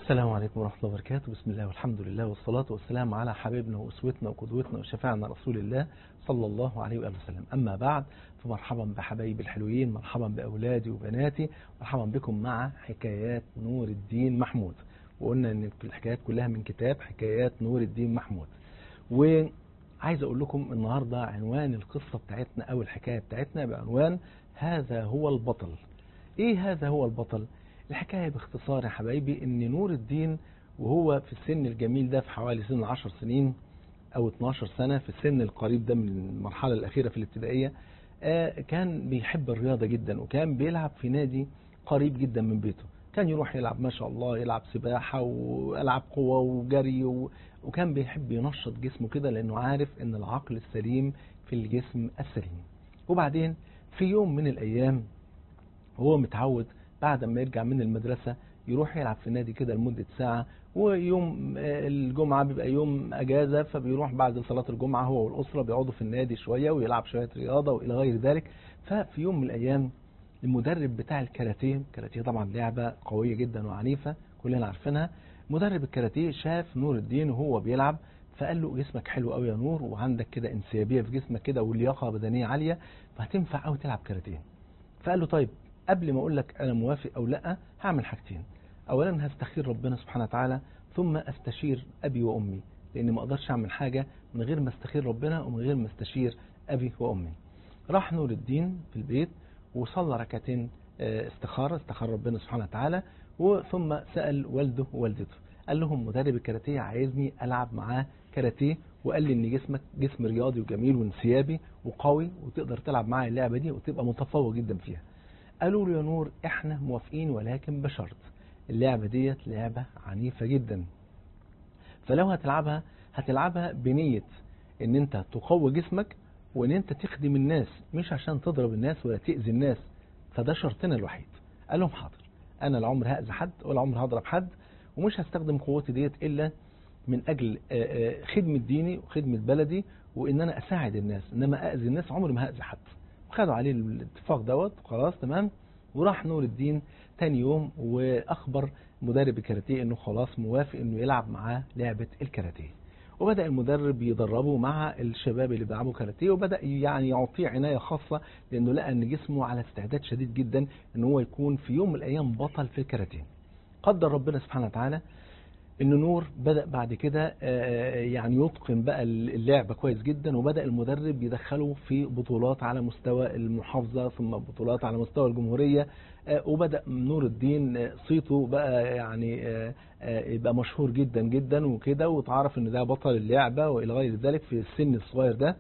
السلام عليكم ورحمة الله وبركاته بسم الله والحمد لله والصلاة والسلام على حبيبنا وأسوتنا وقدوتنا وشفاعنا رسول الله صلى الله عليه وآله وسلم أما بعد فمرحبا بحبايبي الحلوين مرحبا بأولادي وبناتي مرحبا بكم مع حكايات نور الدين محمود وقلنا أن الحكايات كلها من كتاب حكايات نور الدين محمود وعايز أقول لكم النهاردة عنوان القصة بتاعتنا أو الحكاية بتاعتنا بعنوان هذا هو البطل إيه هذا هو البطل؟ الحكاية باختصار يا حبايبي ان نور الدين وهو في السن الجميل ده في حوالي سن 10 سنين او 12 سنة في السن القريب ده من المرحلة الاخيرة في الابتدائية كان بيحب الرياضة جدا وكان بيلعب في نادي قريب جدا من بيته كان يروح يلعب ما شاء الله يلعب سباحة والعاب قوة وجري وكان بيحب ينشط جسمه كده لانه عارف ان العقل السليم في الجسم السليم وبعدين في يوم من الايام هو متعود بعد ما يرجع من المدرسة يروح يلعب في النادي كده لمدة ساعة ويوم الجمعة بيبقى يوم أجازة فبيروح بعد صلاة الجمعة هو والأسرة بيقعدوا في النادي شوية ويلعب شوية رياضة وإلى غير ذلك ففي يوم من الأيام المدرب بتاع الكاراتيه الكاراتيه طبعا لعبة قوية جدا وعنيفة كلنا عارفينها مدرب الكاراتيه شاف نور الدين وهو بيلعب فقال له جسمك حلو قوي يا نور وعندك كده انسيابية في جسمك كده واللياقة بدنية عالية فهتنفع قوي تلعب كاراتيه فقال له طيب قبل ما اقول لك انا موافق او لا هعمل حاجتين اولا هستخير ربنا سبحانه وتعالى ثم استشير ابي وامي لان ما اقدرش اعمل حاجه من غير ما استخير ربنا ومن غير ما استشير ابي وامي راح نور الدين في البيت وصلى ركعتين استخاره استخار ربنا سبحانه وتعالى وثم سال والده ووالدته قال لهم مدرب الكاراتيه عايزني العب معاه كاراتيه وقال لي ان جسمك جسم رياضي وجميل وانسيابي وقوي وتقدر تلعب معايا اللعبه دي وتبقى متفوق جدا فيها قالوا له يا نور احنا موافقين ولكن بشرط اللعبة ديت لعبة عنيفة جدا فلو هتلعبها هتلعبها بنية ان انت تقوي جسمك وان انت تخدم الناس مش عشان تضرب الناس ولا تأذي الناس فده شرطنا الوحيد قال لهم حاضر انا لا عمر هأذي حد ولا عمر هضرب حد ومش هستخدم قوتي ديت الا من اجل خدمة ديني وخدمة بلدي وان انا اساعد الناس انما اذي الناس عمري ما هأذي حد خدوا عليه الاتفاق دوت خلاص تمام وراح نور الدين تاني يوم واخبر مدرب الكاراتيه انه خلاص موافق انه يلعب معاه لعبة الكاراتيه وبدأ المدرب يدربه مع الشباب اللي بيلعبوا كاراتيه وبدأ يعني يعطيه عناية خاصة لانه لقى ان جسمه على استعداد شديد جدا ان هو يكون في يوم من الايام بطل في الكاراتيه قدر ربنا سبحانه وتعالى ان نور بدأ بعد كده يعني يتقن بقى اللعبة كويس جدا وبدأ المدرب يدخله في بطولات على مستوى المحافظة ثم بطولات على مستوى الجمهورية وبدأ نور الدين صيته بقى يعني يبقى مشهور جدا جدا وكده وتعرف ان ده بطل اللعبة والى غير ذلك في السن الصغير ده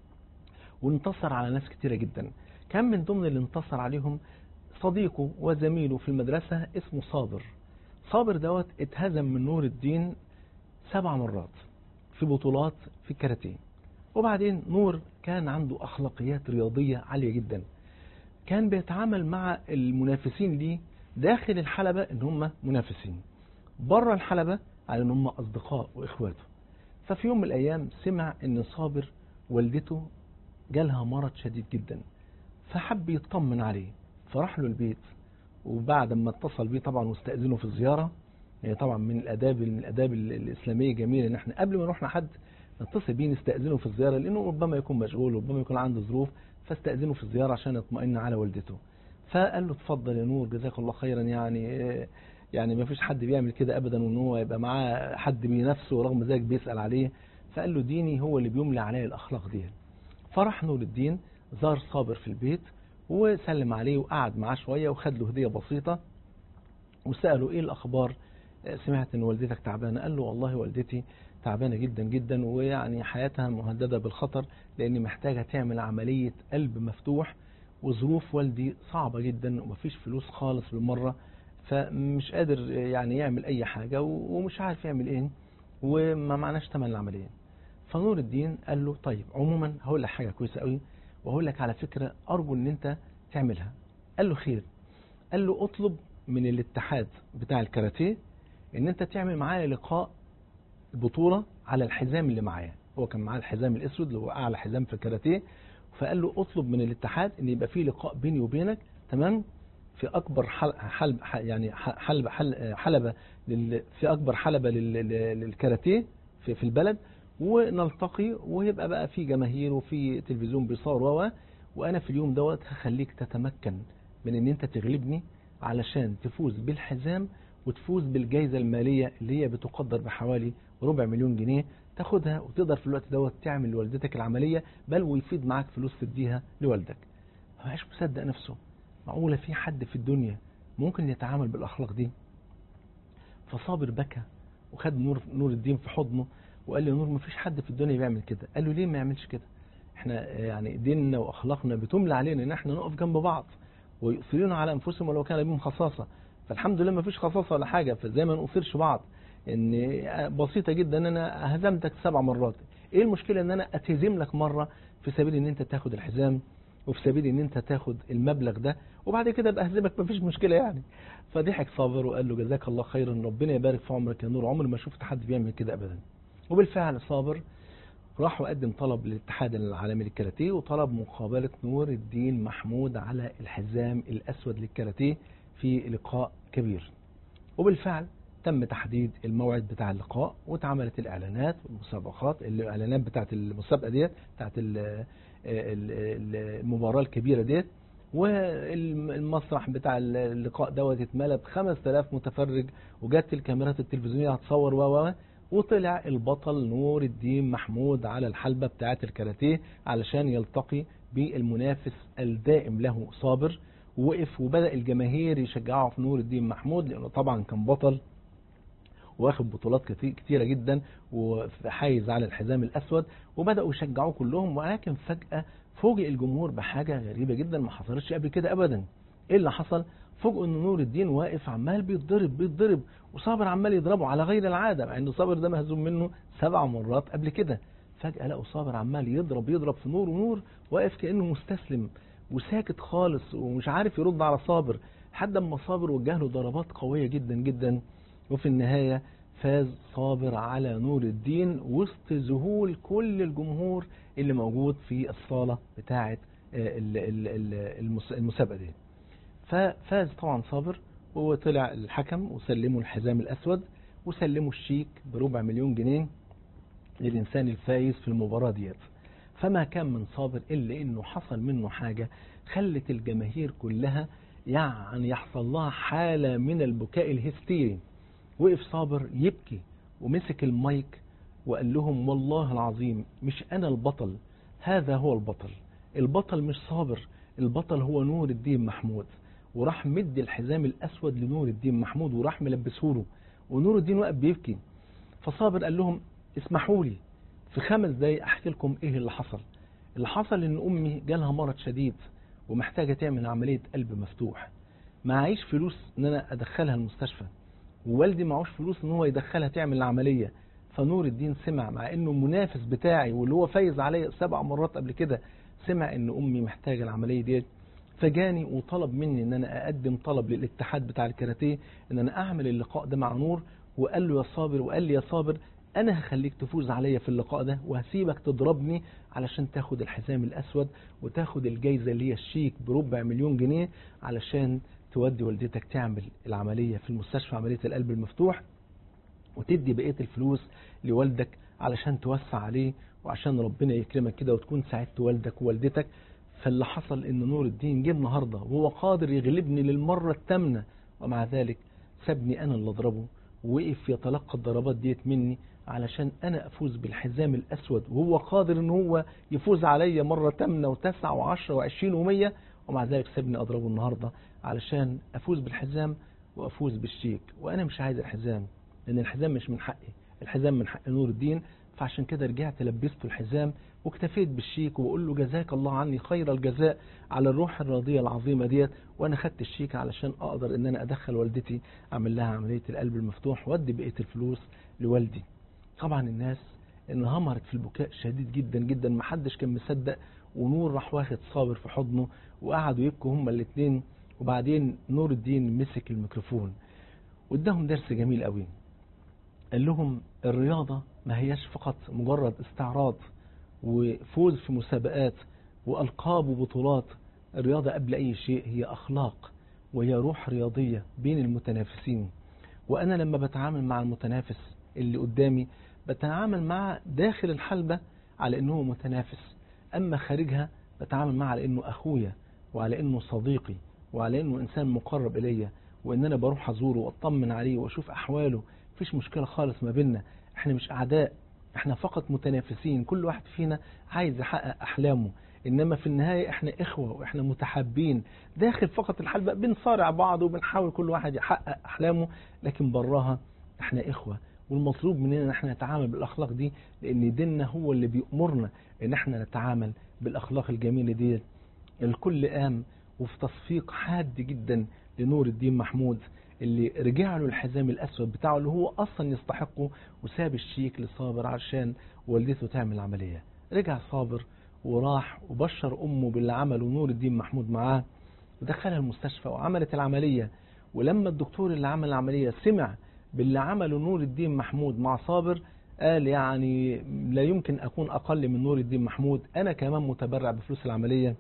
وانتصر على ناس كتيرة جدا كان من ضمن اللي انتصر عليهم صديقه وزميله في المدرسة اسمه صابر صابر دوت اتهزم من نور الدين سبع مرات في بطولات في الكاراتيه وبعدين نور كان عنده أخلاقيات رياضية عالية جدا كان بيتعامل مع المنافسين ليه داخل الحلبة ان هم منافسين بره الحلبة على ان هم أصدقاء وإخواته ففي يوم من الأيام سمع ان صابر والدته جالها مرض شديد جدا فحب يطمن عليه فراح له البيت وبعد ما اتصل بيه طبعا واستأذنه في الزيارة يعني طبعا من الاداب من الاداب الاسلاميه جميله ان احنا قبل ما نروح لحد نتصل بيه نستأذنه في الزياره لانه ربما يكون مشغول ربما يكون عنده ظروف فاستأذنه في الزياره عشان يطمئن على والدته فقال له اتفضل يا نور جزاك الله خيرا يعني يعني ما فيش حد بيعمل كده ابدا وان هو يبقى معاه حد بنفسه ورغم ذلك بيسأل عليه فقال له ديني هو اللي بيملي عليه الاخلاق دي فراح نور الدين زار صابر في البيت وسلم عليه وقعد معاه شوية وخد له هدية بسيطة وسأله ايه الاخبار سمعت ان والدتك تعبانة قال له والله والدتي تعبانة جدا جدا ويعني حياتها مهددة بالخطر لان محتاجة تعمل عملية قلب مفتوح وظروف والدي صعبة جدا ومفيش فلوس خالص بالمرة فمش قادر يعني يعمل اي حاجة ومش عارف يعمل ايه وما معناش تمن العملية فنور الدين قال له طيب عموما هقول لك حاجة كويسة قوي وهقول لك على فكرة أرجو أن أنت تعملها قال له خير قال له اطلب من الاتحاد بتاع الكاراتيه أن أنت تعمل معايا لقاء بطولة على الحزام اللي معايا هو كان معاه الحزام الأسود اللي هو أعلى حزام في الكاراتيه فقال له اطلب من الاتحاد أن يبقى فيه لقاء بيني وبينك تمام في اكبر حل حلب يعني حلب حل حلبة لل في اكبر حلبة لل- للكاراتيه في في البلد ونلتقي ويبقى بقى في جماهير وفي تلفزيون بيصور و وانا في اليوم دوت هخليك تتمكن من ان انت تغلبني علشان تفوز بالحزام وتفوز بالجائزة المالية اللي هي بتقدر بحوالي ربع مليون جنيه تاخدها وتقدر في الوقت دوت تعمل لوالدتك العملية بل ويفيد معاك فلوس تديها لوالدك ما بقاش مصدق نفسه معقولة في حد في الدنيا ممكن يتعامل بالأخلاق دي فصابر بكى وخد نور نور الدين في حضنه وقال له يا نور ما فيش حد في الدنيا بيعمل كده قال له ليه ما يعملش كده احنا يعني ديننا واخلاقنا بتملى علينا ان احنا نقف جنب بعض ويؤثرون على انفسهم ولو كان بهم خصاصه فالحمد لله ما فيش خصاصه ولا حاجه فزي ما نؤثرش بعض ان بسيطه جدا ان انا هزمتك سبع مرات ايه المشكله ان انا اتهزم لك مره في سبيل ان انت تاخد الحزام وفي سبيل ان انت تاخد المبلغ ده وبعد كده ابقى اهزمك مفيش مشكله يعني فضحك صابر وقال له جزاك الله خيرا ربنا يبارك في عمرك يا نور عمري ما شفت حد بيعمل كده ابدا وبالفعل صابر راح وقدم طلب للاتحاد العالمي للكاراتيه وطلب مقابلة نور الدين محمود على الحزام الأسود للكاراتيه في لقاء كبير وبالفعل تم تحديد الموعد بتاع اللقاء واتعملت الإعلانات والمسابقات الإعلانات بتاعت المسابقة ديت بتاعت ال- ال- ال- المباراة الكبيرة ديت والمسرح بتاع اللقاء دوت اتملى ب 5000 متفرج وجت الكاميرات التلفزيونية هتصور و و وطلع البطل نور الدين محمود على الحلبة بتاعة الكاراتيه علشان يلتقي بالمنافس الدائم له صابر ووقف وبدأ الجماهير يشجعوا في نور الدين محمود لأنه طبعا كان بطل واخد بطولات كتي- كتيرة جدا وحايز على الحزام الأسود وبدأوا يشجعوه كلهم ولكن فجأة فوجئ الجمهور بحاجة غريبة جدا ما حصلتش قبل كده أبدا إيه اللي حصل؟ فوجئوا ان نور الدين واقف عمال بيتضرب بيتضرب وصابر عمال يضربه على غير العاده مع ان صابر ده مهزوم منه سبع مرات قبل كده فجاه لقوا صابر عمال يضرب يضرب في نور ونور واقف كانه مستسلم وساكت خالص ومش عارف يرد على صابر لحد اما صابر وجه له ضربات قويه جدا جدا وفي النهايه فاز صابر على نور الدين وسط ذهول كل الجمهور اللي موجود في الصاله بتاعه آه، ال- ال- ال- المس- المسابقه دي ففاز طبعا صابر وطلع الحكم وسلموا الحزام الأسود وسلموا الشيك بربع مليون جنيه للإنسان الفايز في المباراة ديت فما كان من صابر إلا إنه حصل منه حاجة خلت الجماهير كلها يعني يحصل لها حالة من البكاء الهستيري وقف صابر يبكي ومسك المايك وقال لهم والله العظيم مش أنا البطل هذا هو البطل البطل مش صابر البطل هو نور الدين محمود وراح مد الحزام الأسود لنور الدين محمود وراح ملبسه له ونور الدين واقف بيبكي فصابر قال لهم اسمحوا لي في خمس دقايق احكي لكم ايه اللي حصل اللي حصل ان امي جالها مرض شديد ومحتاجه تعمل عمليه قلب مفتوح معيش فلوس ان انا ادخلها المستشفى ووالدي معهوش فلوس ان هو يدخلها تعمل العمليه فنور الدين سمع مع انه المنافس بتاعي واللي هو فايز عليا سبع مرات قبل كده سمع ان امي محتاجه العمليه ديت فجاني وطلب مني ان انا اقدم طلب للاتحاد بتاع الكاراتيه ان انا اعمل اللقاء ده مع نور وقال له يا صابر وقال لي يا صابر انا هخليك تفوز عليا في اللقاء ده وهسيبك تضربني علشان تاخد الحزام الاسود وتاخد الجايزه اللي هي الشيك بربع مليون جنيه علشان تودي والدتك تعمل العمليه في المستشفى عمليه القلب المفتوح وتدي بقيه الفلوس لوالدك علشان توسع عليه وعشان ربنا يكرمك كده وتكون ساعدت والدك ووالدتك فاللي حصل ان نور الدين جه النهارده وهو قادر يغلبني للمره الثامنه ومع ذلك سابني انا اللي اضربه ووقف يتلقى الضربات ديت مني علشان انا افوز بالحزام الاسود وهو قادر ان هو يفوز عليا مره ثامنه وتسعه وعشره وعشرين ومية ومع ذلك سابني اضربه النهارده علشان افوز بالحزام وافوز بالشيك وانا مش عايز الحزام لان الحزام مش من حقي الحزام من حق نور الدين فعشان كده رجعت لبسته الحزام واكتفيت بالشيك وبقول له جزاك الله عني خير الجزاء على الروح الراضية العظيمة ديت وانا خدت الشيك علشان اقدر ان انا ادخل والدتي اعمل لها عملية القلب المفتوح وادي بقية الفلوس لوالدي طبعا الناس انهمرت في البكاء شديد جدا جدا محدش كان مصدق ونور راح واخد صابر في حضنه وقعدوا يبكوا هما الاثنين وبعدين نور الدين مسك الميكروفون واداهم درس جميل قوي قال لهم الرياضة ما هياش فقط مجرد استعراض وفوز في مسابقات وألقاب وبطولات الرياضة قبل أي شيء هي أخلاق وهي روح رياضية بين المتنافسين وأنا لما بتعامل مع المتنافس اللي قدامي بتعامل معه داخل الحلبة على أنه متنافس أما خارجها بتعامل معه على أنه أخويا وعلى أنه صديقي وعلى أنه إنسان مقرب إليا وإن أنا بروح أزوره وأطمن عليه وأشوف أحواله مفيش مشكلة خالص ما بيننا إحنا مش أعداء إحنا فقط متنافسين كل واحد فينا عايز يحقق أحلامه إنما في النهاية إحنا إخوة وإحنا متحابين داخل فقط الحلبة بنصارع بعض وبنحاول كل واحد يحقق أحلامه لكن براها إحنا إخوة والمطلوب مننا ان احنا نتعامل بالاخلاق دي لان ديننا هو اللي بيأمرنا ان احنا نتعامل بالاخلاق الجميله دي الكل قام وفي تصفيق حاد جدا لنور الدين محمود اللي رجع له الحزام الاسود بتاعه اللي هو اصلا يستحقه وساب الشيك لصابر عشان والدته تعمل عمليه رجع صابر وراح وبشر امه باللي عمله نور الدين محمود معاه ودخلها المستشفى وعملت العمليه ولما الدكتور اللي عمل العمليه سمع باللي عمله نور الدين محمود مع صابر قال يعني لا يمكن أكون أقل من نور الدين محمود أنا كمان متبرع بفلوس العملية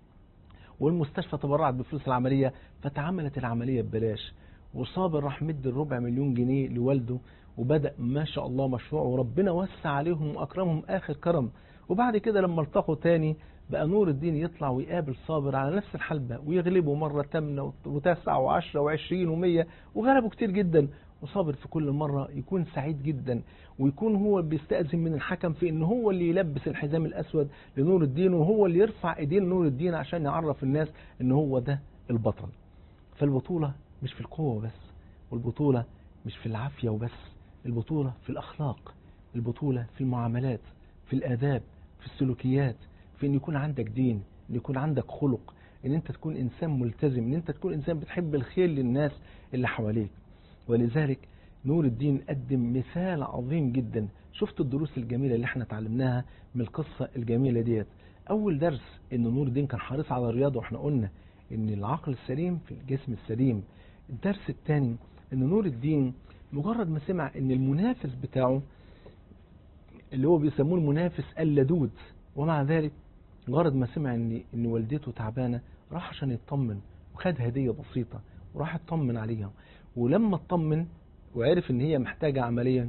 والمستشفى تبرعت بفلوس العملية فتعملت العملية ببلاش وصابر راح مد الربع مليون جنيه لوالده وبدأ ما شاء الله مشروع وربنا وسع عليهم وأكرمهم آخر كرم وبعد كده لما التقوا تاني بقى نور الدين يطلع ويقابل صابر على نفس الحلبة ويغلبه مرة تامنة وتاسعة وعشرة وعشرين ومية وغلبه كتير جدا وصابر في كل مرة يكون سعيد جدا ويكون هو بيستأذن من الحكم في ان هو اللي يلبس الحزام الاسود لنور الدين وهو اللي يرفع ايدين نور الدين عشان يعرف الناس ان هو ده البطل فالبطولة مش في القوة بس والبطولة مش في العافية وبس البطولة في الاخلاق البطولة في المعاملات في الاداب في السلوكيات في ان يكون عندك دين ان يكون عندك خلق ان انت تكون انسان ملتزم ان انت تكون انسان بتحب الخير للناس اللي حواليك ولذلك نور الدين قدم مثال عظيم جدا شفت الدروس الجميلة اللي احنا اتعلمناها من القصة الجميلة ديت اول درس ان نور الدين كان حريص على الرياضة واحنا قلنا ان العقل السليم في الجسم السليم الدرس الثاني ان نور الدين مجرد ما سمع ان المنافس بتاعه اللي هو بيسموه المنافس اللدود ومع ذلك مجرد ما سمع ان ان والدته تعبانه راح عشان يطمن وخد هديه بسيطه وراح اطمن عليها ولما اطمن وعرف ان هي محتاجه عمليه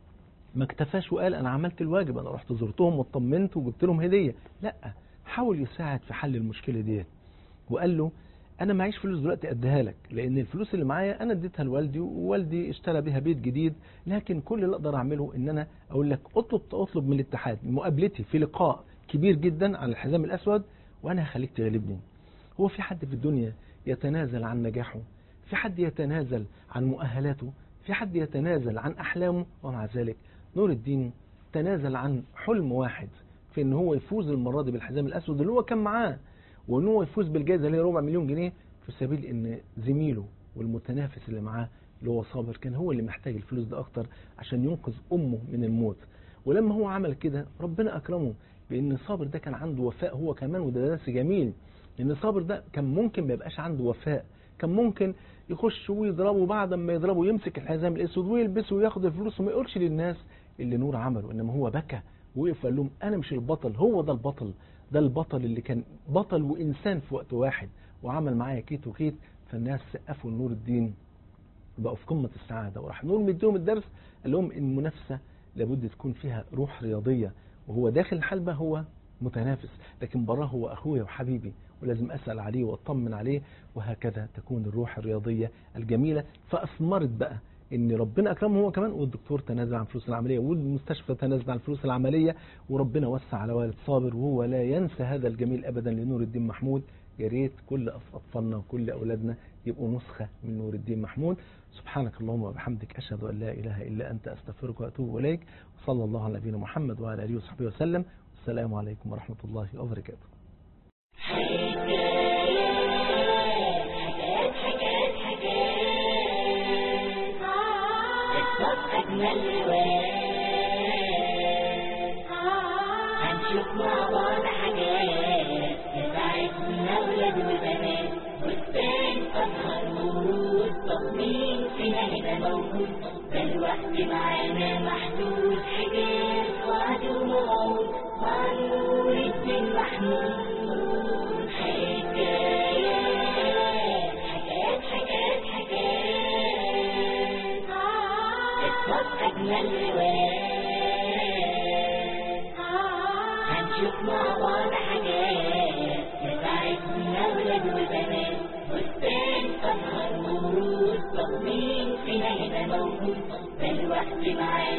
ما اكتفاش وقال انا عملت الواجب انا رحت زرتهم واطمنت وجبت لهم هديه لا حاول يساعد في حل المشكله ديت وقال له انا معيش فلوس دلوقتي اديها لك لان الفلوس اللي معايا انا اديتها لوالدي ووالدي اشترى بيها بيت جديد لكن كل اللي اقدر اعمله ان انا اقول لك اطلب اطلب من الاتحاد مقابلتي في لقاء كبير جدا على الحزام الاسود وانا هخليك تغلبني هو في حد في الدنيا يتنازل عن نجاحه في حد يتنازل عن مؤهلاته في حد يتنازل عن احلامه ومع ذلك نور الدين تنازل عن حلم واحد في ان هو يفوز المره دي بالحزام الاسود اللي هو كان معاه وان هو يفوز بالجائزه اللي هي ربع مليون جنيه في سبيل ان زميله والمتنافس اللي معاه اللي هو صابر كان هو اللي محتاج الفلوس ده اكتر عشان ينقذ امه من الموت ولما هو عمل كده ربنا اكرمه بان صابر ده كان عنده وفاء هو كمان وده درس جميل ان صابر ده كان ممكن ما يبقاش عنده وفاء كان ممكن يخش ويضربه بعد ما يضربه يمسك الحزام الاسود ويلبسه وياخد الفلوس وما يقولش للناس اللي نور عمله انما هو بكى وقف قال لهم انا مش البطل هو ده البطل ده البطل اللي كان بطل وانسان في وقت واحد وعمل معايا كيت وكيت فالناس سقفوا لنور الدين بقوا في قمه السعاده وراح نور مديهم الدرس قال لهم المنافسه لابد تكون فيها روح رياضيه وهو داخل الحلبه هو متنافس لكن براه هو اخويا وحبيبي ولازم اسال عليه واطمن عليه وهكذا تكون الروح الرياضيه الجميله فاثمرت بقى ان ربنا اكرمه هو كمان والدكتور تنازل عن فلوس العمليه والمستشفى تنازل عن فلوس العمليه وربنا وسع على والد صابر وهو لا ينسى هذا الجميل ابدا لنور الدين محمود يا ريت كل اطفالنا وكل اولادنا يبقوا نسخه من نور الدين محمود سبحانك اللهم وبحمدك اشهد ان لا اله الا انت استغفرك واتوب اليك وصلى الله على نبينا محمد وعلى اله وصحبه وسلم السلام عليكم ورحمه الله وبركاته هنشوف مع بعض حاجات تساعدنا ولاد وبنات والتاني أزهر ورود تصميم فيها هنا موجود ده الوقت معانا محدود حاجات وعد وموعود مع نور الدين محمود حكايات حكايات بتاعتنا الروايات هنشوف مع بعض حاجات بتاعتنا ولاد وبنات فستان أزهر وروس تصميم فينا هنا موجود ده الوقت معانا